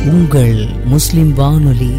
உங்கள் முஸ்லிம் வானொலி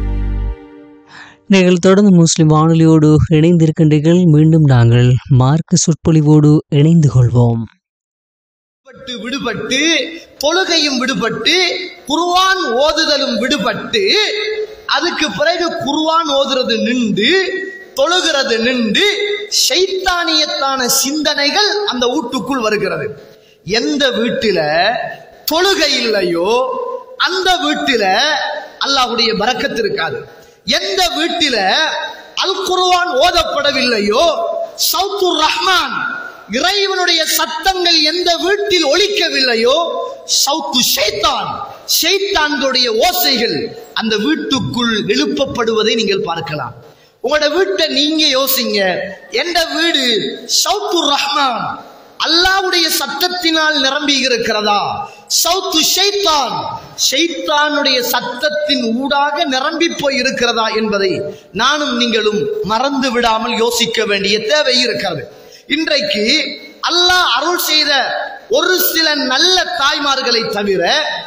நீங்கள் தொடர்ந்து முஸ்லிம் வானொலியோடு இணைந்திருக்கின்றீர்கள் மீண்டும் நாங்கள் மார்க்க சொற்பொழிவோடு இணைந்து கொள்வோம் விடுபட்டு விடுபட்டு தொழுகையும் விடுபட்டு குர்ஆன் ஓதுதலும் விடுபட்டு அதுக்கு பிறகு குர்ஆன் ஓதுறது நின்று தொழுகிறது நின்று ஷைத்தானியத்தான சிந்தனைகள் அந்த வீட்டுக்குள் வருகிறது எந்த வீட்டில தொழுகை இல்லையோ அந்த வீட்டில அல்லாஹ்வுடைய பரக்கத்து இருக்காது எந்த வீட்டில அல் குர்ஆன் ஓதப்படவில்லையோ சவுத்துர் ரஹ்மான் இறைவனுடைய சத்தங்கள் எந்த வீட்டில் ஒலிக்கவில்லையோ சவுத்து ஷைத்தான் ஷைத்தான்களுடைய ஓசைகள் அந்த வீட்டுக்குள் எழுப்பப்படுவதை நீங்கள் பார்க்கலாம் உங்களோட வீட்டை நீங்க யோசிங்க எந்த வீடு சவுத்துர் ரஹ்மான் அல்லாவுடைய சத்தத்தினால் நிரம்பி இருக்கிறதா சவுத்து ஷைத்தான் ஷைத்தானுடைய சத்தத்தின் ஊடாக நிரம்பி போய் இருக்கிறதா என்பதை நானும் நீங்களும் மறந்து விடாமல் யோசிக்க வேண்டிய தேவை இருக்கிறது இன்றைக்கு அல்லாஹ் அருள் செய்த ஒரு சில நல்ல தாய்மார்களை தவிர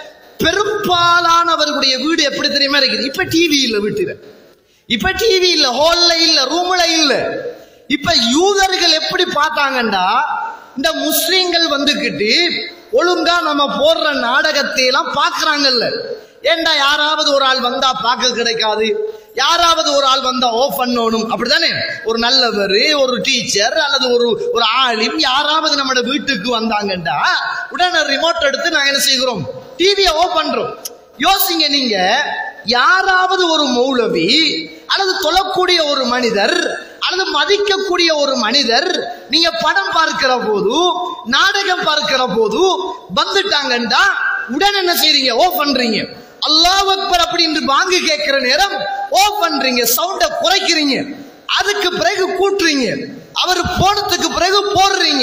பெரும்பாலானவர்களுடைய வீடு எப்படி தெரியுமா இருக்குது இப்ப டிவி இல்ல வீட்டுல இப்ப டிவி இல்ல ஹால்ல இல்ல ரூம்ல இல்ல இப்ப யூதர்கள் எப்படி பார்த்தாங்கண்டா இந்த முஸ்லிம்கள் வந்துகிட்டு ஒழுங்கா நம்ம போடுற நாடகத்தை எல்லாம் பாக்குறாங்கல்ல ஏண்டா யாராவது ஒரு ஆள் வந்தா பார்க்க கிடைக்காது யாராவது ஒரு ஆள் வந்தா ஓஃப் பண்ணணும் அப்படிதானே ஒரு நல்லவர் ஒரு டீச்சர் அல்லது ஒரு ஒரு ஆளிம் யாராவது நம்மட வீட்டுக்கு வந்தாங்கண்டா உடனே ரிமோட் எடுத்து நாங்க என்ன செய்கிறோம் டிவியை ஓஃப் பண்றோம் யோசிங்க நீங்க யாராவது ஒரு மௌலவி அல்லது தொழக்கூடிய ஒரு மனிதர் அல்லது மதிக்கக்கூடிய ஒரு மனிதர் நீங்க படம் பார்க்கிற போது நாடகம் பார்க்கிற போது வந்துட்டாங்கண்டா உடனே என்ன செய்றீங்க ஓ பண்றீங்க அல்லாஹ் அக்பர் அப்படின்னு வாங்கி கேட்கிற நேரம் ஓ பண்றீங்க சவுண்ட குறைக்கிறீங்க அதுக்கு பிறகு கூட்டுறீங்க அவர் போனதுக்கு பிறகு போடுறீங்க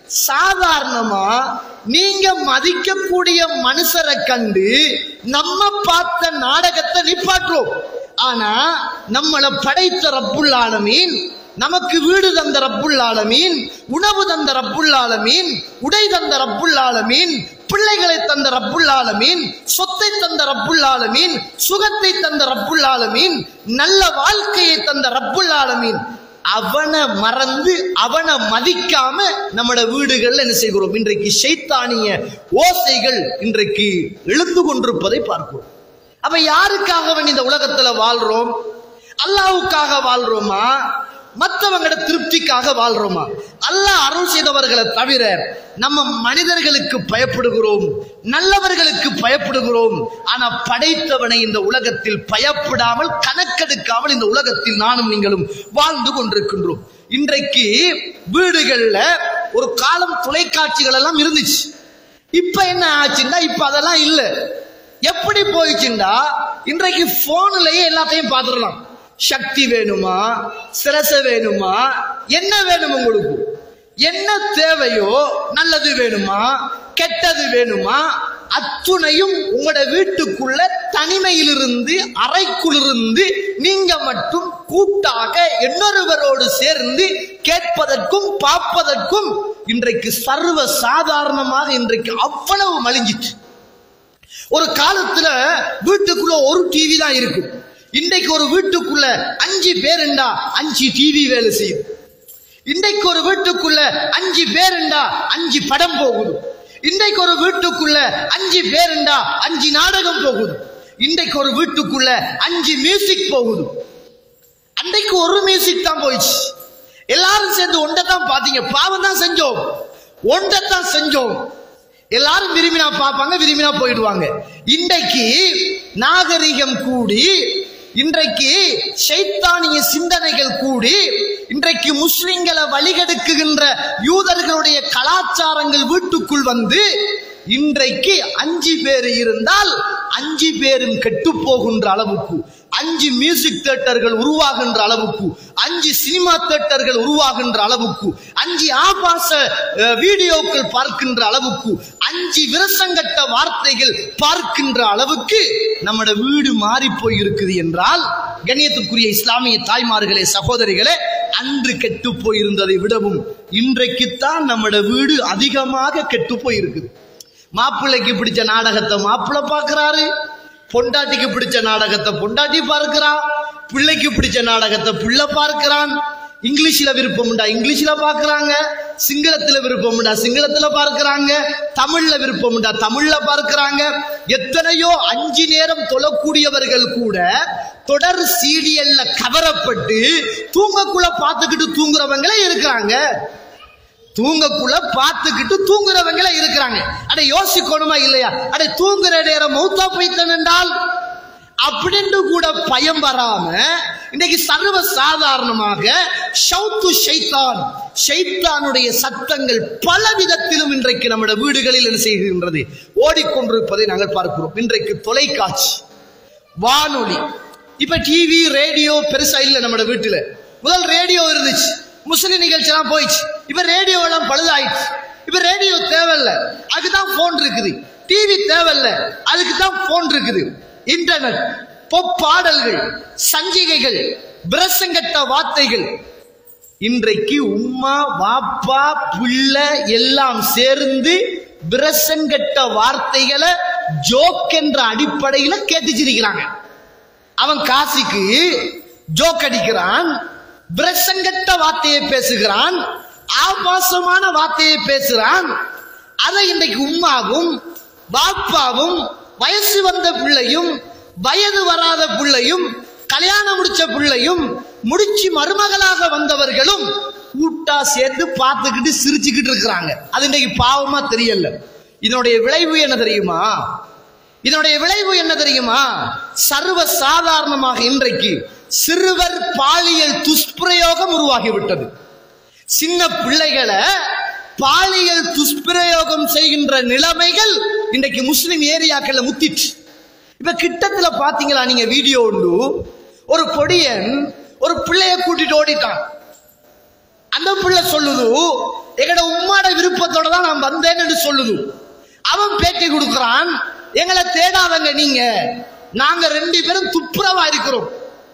சாதாரணமா நீங்க மதிக்கக்கூடிய மனுஷரை கண்டு நம்ம பார்த்த நாடகத்தை நிப்பாட்டுறோம் ஆனா நம்மளை படைத்த ரப்புல் ஆலமீன் நமக்கு வீடு தந்த ரப்புல் ஆலமீன் உணவு தந்த ரப்புல் ஆலமீன் உடை தந்த ரப்புல் ஆலமீன் பிள்ளைகளை தந்த ரப்புல் ஆலமீன் சொத்தை தந்த ரப்புல் ஆலமீன் சுகத்தை தந்த ரப்புல் ஆலமீன் நல்ல வாழ்க்கையை தந்த ரப்புல் ஆலமீன் அவனை மறந்து அவனை மதிக்காம நம்மட வீடுகள்ல என்ன செய்கிறோம் இன்றைக்கு ஷைத்தானிய ஓசைகள் இன்றைக்கு எழுந்து கொண்டிருப்பதை பார்க்கிறோம் அப்ப யாருக்காக வேண்டி இந்த உலகத்துல வாழ்றோம் அல்லாவுக்காக வாழ்றோமா மற்றவங்களோட திருப்திக்காக வாழ்றோமா அல்லாஹ் அருள் செய்தவர்களை தவிர நம்ம மனிதர்களுக்கு பயப்படுகிறோம் நல்லவர்களுக்கு பயப்படுகிறோம் ஆனா படைத்தவனை இந்த உலகத்தில் பயப்படாமல் கணக்கெடுக்காமல் இந்த உலகத்தில் நானும் நீங்களும் வாழ்ந்து கொண்டிருக்கின்றோம் இன்றைக்கு வீடுகள்ல ஒரு காலம் தொலைக்காட்சிகள் எல்லாம் இருந்துச்சு இப்ப என்ன ஆச்சுன்னா இப்ப அதெல்லாம் இல்ல எப்படி போயிடுச்சுண்டா இன்றைக்கு போன்லயே எல்லாத்தையும் பார்த்துடலாம் சக்தி வேணுமா சிரச வேணுமா என்ன வேணும் உங்களுக்கு என்ன தேவையோ நல்லது வேணுமா கெட்டது வேணுமா அத்துணையும் உங்களோட வீட்டுக்குள்ள தனிமையிலிருந்து அறைக்குள்ளிருந்து நீங்க மட்டும் கூட்டாக இன்னொருவரோடு சேர்ந்து கேட்பதற்கும் பார்ப்பதற்கும் இன்றைக்கு சர்வ சாதாரணமாக இன்றைக்கு அவ்வளவு மலிஞ்சிச்சு ஒரு காலத்துல வீட்டுக்குள்ள ஒரு டிவி தான் இருக்கும் இன்றைக்கு ஒரு வீட்டுக்குள்ள அஞ்சு பேருண்டா அஞ்சு டிவி வேலை செய்யுது இன்றைக்கு ஒரு வீட்டுக்குள்ள அஞ்சு பேருண்டா அஞ்சு படம் போகுது இன்றைக்கு ஒரு வீட்டுக்குள்ள அஞ்சு பேருண்டா அஞ்சு நாடகம் போகுது இன்றைக்கு ஒரு வீட்டுக்குள்ள அஞ்சு மியூசிக் போகுது அன்றைக்கு ஒரு மியூசிக் தான் போயிடுச்சு எல்லாரும் சேர்ந்து ஒன்றை தான் பாத்தீங்க பாவம் தான் செஞ்சோம் ஒன்றை தான் செஞ்சோம் எல்லாரும் விரும்பினா பார்ப்பாங்க விரும்பினா போயிடுவாங்க இன்றைக்கு நாகரிகம் கூடி இன்றைக்கு சைத்தானிய சிந்தனைகள் கூடி இன்றைக்கு முஸ்லிம்களை வழிகெடுக்குகின்ற யூதர்களுடைய கலாச்சாரங்கள் வீட்டுக்குள் வந்து இன்றைக்கு அஞ்சு பேர் இருந்தால் அஞ்சு பேரும் கெட்டு போகின்ற அளவுக்கு அஞ்சு மியூசிக் தேட்டர்கள் உருவாகின்ற அளவுக்கு அஞ்சு சினிமா தேட்டர்கள் உருவாகின்ற அளவுக்கு அஞ்சு ஆபாச அஹ், வீடியோக்கள் பார்க்கின்ற அளவுக்கு அஞ்சு விரசங்கட்ட வார்த்தைகள் பார்க்கின்ற அளவுக்கு நம்மட வீடு மாறி போய் இருக்குது என்றால் கண்ணியத்துக்குரிய இஸ்லாமிய தாய்மார்களே சகோதரிகளே அன்று கெட்டு போயிருந்ததை விடவும் இன்றைக்குத்தான் நம்மட வீடு அதிகமாக கெட்டு போயிருக்குது மாப்பிள்ளைக்கு பிடிச்ச நாடகத்தை மாப்பிள்ளை பார்க்கிறாரு பொண்டாட்டிக்கு பிடிச்ச நாடகத்தை பொண்டாட்டி பார்க்கிறான் பிள்ளைக்கு பிடிச்ச நாடகத்தை பிள்ளை பார்க்கிறான் இங்கிலீஷ்ல விருப்பம் உண்டா இங்கிலீஷ்ல பார்க்கறாங்க சிங்களத்துல விருப்பம் உண்டா சிங்களத்துல பார்க்கறாங்க தமிழ்ல விருப்பம் உண்டா தமிழ்ல பார்க்கறாங்க எத்தனையோ அஞ்சு நேரம் தொழக்கூடியவர்கள் கூட தொடர் சீரியல்ல கவரப்பட்டு தூங்கக்குள்ள பார்த்துக்கிட்டு தூங்குறவங்களே இருக்கிறாங்க தூங்கக்குள்ள பார்த்துக்கிட்டு தூங்குறவங்கள இருக்கிறாங்க அட யோசிக்கணுமா இல்லையா அட தூங்குற நேரம் மௌத்தா போய்த்தன் என்றால் அப்படின்னு கூட பயம் வராம இன்னைக்கு சர்வ சாதாரணமாக ஷவுத்து ஷைத்தான் ஷைத்தானுடைய சத்தங்கள் பல விதத்திலும் இன்றைக்கு நம்முடைய வீடுகளில் என்ன செய்கின்றது ஓடிக்கொண்டிருப்பதை நாங்கள் பார்க்கிறோம் இன்றைக்கு தொலைக்காட்சி வானொலி இப்ப டிவி ரேடியோ பெருசா இல்ல நம்ம வீட்டுல முதல் ரேடியோ இருந்துச்சு முஸ்லிம் நிகழ்ச்சி எல்லாம் போயிடுச்சு இப்ப ரேடியோ எல்லாம் பழுதாயிடுச்சு இப்ப ரேடியோ தேவையில்ல அதுக்குதான் போன் இருக்குது டிவி தேவையில்ல அதுக்கு தான் போன் இருக்குது இன்டர்நெட் பொப் பாடல்கள் சஞ்சிகைகள் பிரசங்கட்ட வார்த்தைகள் இன்றைக்கு உம்மா வாப்பா பிள்ளை எல்லாம் சேர்ந்து பிரசங்கட்ட வார்த்தைகளை ஜோக் என்ற அடிப்படையில கேட்டுச்சிருக்கிறாங்க அவன் காசிக்கு ஜோக் அடிக்கிறான் பிரசங்கட்ட வார்த்தையை பேசுகிறான் ஆபாசமான வார்த்தையை பேசுறான் அதை இன்றைக்கு உம்மாவும் பாப்பாவும் வயசு வந்த பிள்ளையும் வயது வராத பிள்ளையும் கல்யாணம் முடிச்ச பிள்ளையும் முடிச்சு மருமகளாக வந்தவர்களும் கூட்டா சேர்ந்து பார்த்துக்கிட்டு சிரிச்சுக்கிட்டு இருக்கிறாங்க அது இன்னைக்கு பாவமா தெரியல இதனுடைய விளைவு என்ன தெரியுமா இதனுடைய விளைவு என்ன தெரியுமா சர்வ சாதாரணமாக இன்றைக்கு சிறுவர் பாலியல் துஷ்பிரயோகம் உருவாகிவிட்டது சின்ன பிள்ளைகளை பாலியல் துஷ்பிரயோகம் செய்கின்ற நிலைமைகள் இன்றைக்கு முஸ்லிம் ஏரியாக்கள்ல முத்திச்சு இப்ப கிட்டத்துல பாத்தீங்களா நீங்க வீடியோ உண்டு ஒரு பொடியன் ஒரு பிள்ளைய கூட்டிட்டு ஓடிட்டான் அந்த பிள்ளை சொல்லுது எங்கட உம்மாட விருப்பத்தோட தான் நான் வந்தேன்னு சொல்லுது அவன் பேட்டி கொடுக்கிறான் எங்களை தேடாதங்க நீங்க நாங்க ரெண்டு பேரும் துப்புரவா இருக்கிறோம்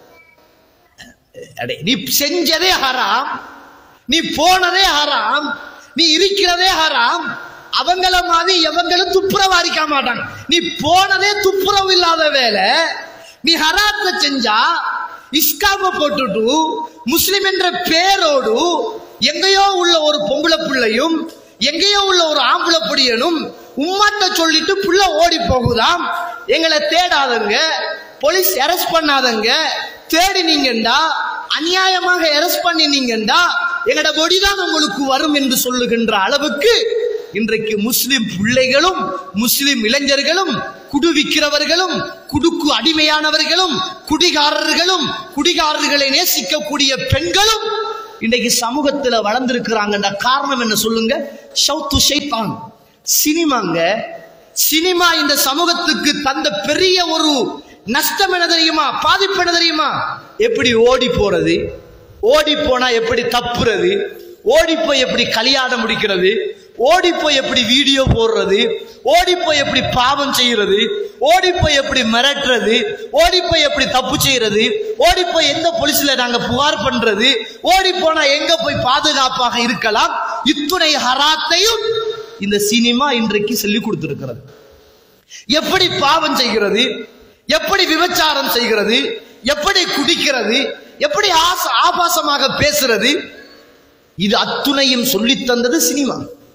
அடே, நீ செஞ்சதே ஹராம் நீ போனதே ஹராம் நீ இருக்கிறதே ஹராம் அவங்கள மாதிரி எவங்களும் துப்புரவா இருக்க மாட்டாங்க நீ போனதே துப்புரவு இல்லாத வேலை நீ ஹராத்தை செஞ்சா இஸ்காம போட்டுட்டு முஸ்லிம் என்ற பேரோடு எங்கேயோ உள்ள ஒரு பொம்பளை பிள்ளையும் எங்கேயோ உள்ள ஒரு ஆம்பளை பொடியனும் உம்மாட்ட சொல்லிட்டு புள்ள ஓடி போகுதாம் எங்களை தேடாதங்க போலீஸ் அரெஸ்ட் பண்ணாதங்க தேடினீங்கண்டா அநியாயமாக அரெஸ்ட் பண்ணினீங்கண்டா எங்கட பொடிதான் உங்களுக்கு வரும் என்று சொல்லுகின்ற அளவுக்கு இன்றைக்கு முஸ்லிம் பிள்ளைகளும் முஸ்லிம் இளைஞர்களும் குடு விற்கிறவர்களும் குடுக்கு அடிமையானவர்களும் குடிகாரர்களும் குடிகாரர்களை நேசிக்கக்கூடிய பெண்களும் இன்றைக்கு சமூகத்துல வளர்ந்திருக்கிறாங்கன்ற காரணம் என்ன சொல்லுங்க ஷவுத்து ஷைத்தான் சினிமாங்க சினிமா இந்த சமூகத்துக்கு தந்த பெரிய ஒரு நஷ்டம் என்ன தெரியுமா பாதிப்பு என்ன தெரியுமா எப்படி ஓடி போறது ஓடி போனா எப்படி தப்புறது ஓடி போய் எப்படி கல்யாணம் முடிக்கிறது ஓடி போய் எப்படி வீடியோ போடுறது ஓடி போய் எப்படி பாவம் செய்யறது ஓடி போய் எப்படி மிரட்டுறது ஓடி போய் எப்படி தப்பு செய்யறது ஓடி போய் எந்த போலீஸ்ல நாங்க புகார் பண்றது ஓடி போனா எங்க போய் பாதுகாப்பாக இருக்கலாம் இத்துணை ஹராத்தையும் இந்த சினிமா இன்றைக்கு சொல்லி கொடுத்திருக்கிறது எப்படி பாவம் செய்கிறது எப்படி விபச்சாரம் செய்கிறது எப்படி குடிக்கிறது எப்படி ஆச ஆபாசமாக பேசுறது இது அத்துணையும் சொல்லித் தந்தது சினிமா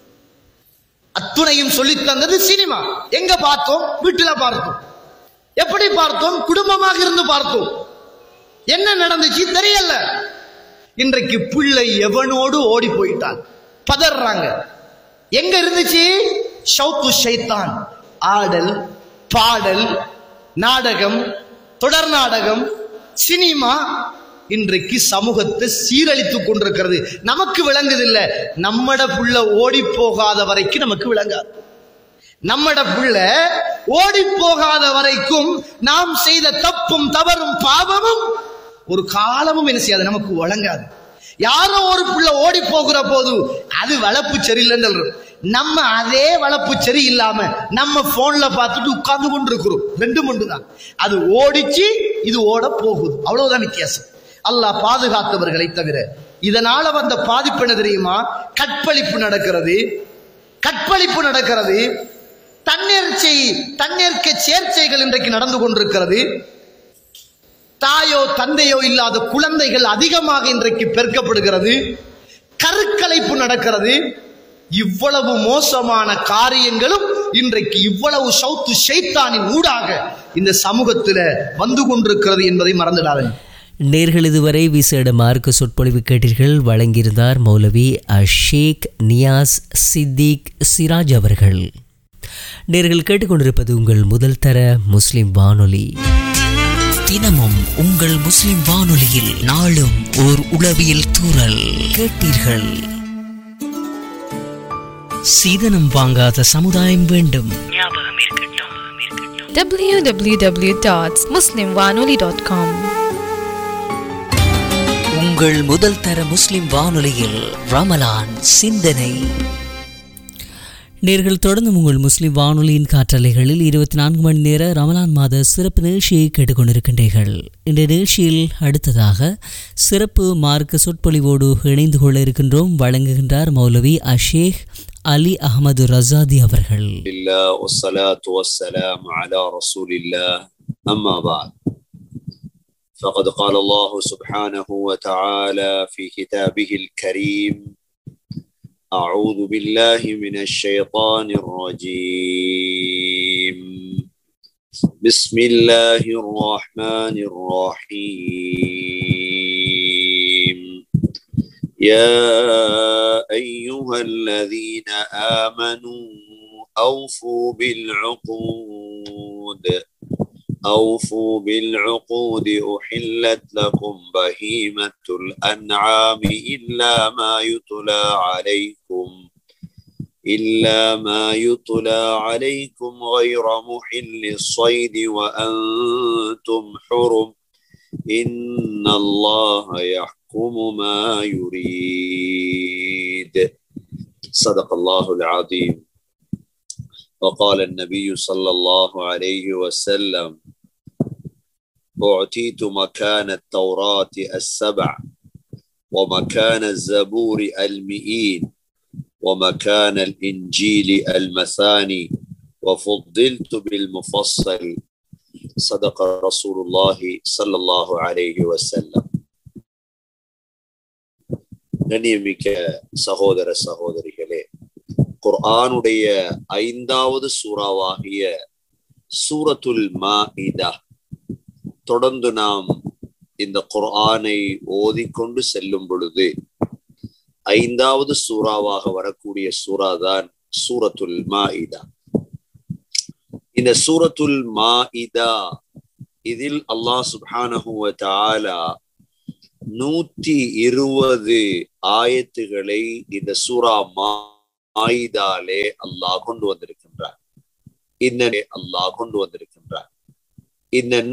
அத்துணையும் சொல்லித் தந்தது சினிமா எங்க பார்த்தோம் வீட்டுல பார்த்தோம் எப்படி பார்த்தோம் குடும்பமாக இருந்து பார்த்தோம் என்ன நடந்துச்சு தெரியல இன்றைக்கு பிள்ளை எவனோடு ஓடி போயிட்டான் பதறாங்க எங்க இருந்துச்சு ஷவுத்து ஷைத்தான் ஆடல் பாடல் நாடகம் தொடர் நாடகம் சினிமா இன்றைக்கு சமூகத்தை சீரழித்துக் கொண்டிருக்கிறது நமக்கு விளங்குதில்ல நம்மட புள்ள ஓடி போகாத வரைக்கும் நமக்கு விளங்காது நம்மட புள்ள ஓடி போகாத வரைக்கும் நாம் செய்த தப்பும் தவறும் பாவமும் ஒரு காலமும் என்ன செய்யாது நமக்கு வழங்காது யாரோ ஒரு புள்ள ஓடி போகிற போது அது வளர்ப்பு சரியில்லைன்னு சொல்றோம் நம்ம அதே வளர்ப்பு சரி இல்லாம நம்ம போன்ல பார்த்துட்டு உட்கார்ந்து கொண்டு இருக்கிறோம் ரெண்டு மண்டு தான் அது ஓடிச்சு இது ஓட போகுது அவ்வளவுதான் வித்தியாசம் அல்லாஹ் பாதுகாத்தவர்களை தவிர இதனால வந்த பாதிப்பு என்ன தெரியுமா கற்பழிப்பு நடக்கிறது கற்பழிப்பு நடக்கிறது தன்னேர்ச்சை தன்னேற்க சேர்ச்சைகள் இன்றைக்கு நடந்து கொண்டிருக்கிறது தாயோ தந்தையோ இல்லாத குழந்தைகள் அதிகமாக இன்றைக்கு பெருக்கப்படுகிறது கருக்கலைப்பு நடக்கிறது இவ்வளவு மோசமான காரியங்களும் இன்றைக்கு இவ்வளவு சவுத்து ஷைத்தானின் ஊடாக இந்த சமூகத்தில் வந்து கொண்டிருக்கிறது என்பதை மறந்துடாதீங்க நேர்கள் இதுவரை விசேட மார்க்க சொற்பொழிவு கேட்டீர்கள் வழங்கியிருந்தார் மௌலவி அஷேக் நியாஸ் சித்திக் சிராஜ் அவர்கள் நேர்கள் கேட்டுக்கொண்டிருப்பது உங்கள் முதல் தர முஸ்லிம் வானொலி தினமும் உங்கள் முஸ்லிம் வானொலியில் நாளும் ஓர் உளவியல் தூரல் கேட்டீர்கள் சீதனம் வாங்காத சமுதாயம் வேண்டும் www.muslimwanoli.com உங்கள் முதல் தர முஸ்லிம் வானொலியில் ரமலான் சிந்தனை நேர்கள் தொடர்ந்து உங்கள் முஸ்லிம் வானொலியின் காற்றலைகளில் இருபத்தி நான்கு மணி நேர ரமலான் மாத சிறப்பு நிகழ்ச்சியை கேட்டுக்கொண்டிருக்கின்றீர்கள் இந்த நிகழ்ச்சியில் அடுத்ததாக சிறப்பு மார்க்க சொற்பொழிவோடு இணைந்து கொள்ள இருக்கின்றோம் வழங்குகின்றார் மௌலவி அஷேக் அலி அகமது ரசாதி அவர்கள் لله والصلاة والسلام على رسول الله أما بعد فقد قال الله سبحانه وتعالى في كتابه الكريم أعوذ بالله من الشيطان الرجيم بسم الله الرحمن الرحيم يا أيها الذين آمنوا أوفوا بالعقود أوفوا بالعقود أحلت لكم بهيمة الأنعام إلا ما يتلى عليكم إلا ما يتلى عليكم غير محل الصيد وأنتم حرم إن الله يحكم ما يريد صدق الله العظيم وقال النبي صلى الله عليه وسلم أعطيت مكان التوراة السبع ومكان الزبور المئين ومكان الإنجيل المثاني وفضلت بالمفصل صدق رسول الله صلى الله عليه وسلم கண்ணியமிக்க சகோதர சகோதரிகளே குர்ஆனுடைய ஐந்தாவது சூறாவாகிய சூரத்துல் மாஇதா தொடர்ந்து நாம் இந்த குர்ஆனை ஓதிக்கொண்டு செல்லும் பொழுது ஐந்தாவது சூறாவாக வரக்கூடிய சூறா தான் சூரத்துல் மாஇதா இந்த சூரத்துல் மாஇதா இதில் அல்லாஹ் சுப்ஹானஹு வ தஆலா நூற்றி இருபது ஆயத்துகளை இந்த சூரா மாயிதாலே அல்லாஹ் கொண்டு வந்திருக்கின்றார் இந்த அல்லாஹ் கொண்டு வந்திருக்கின்றார் இந்த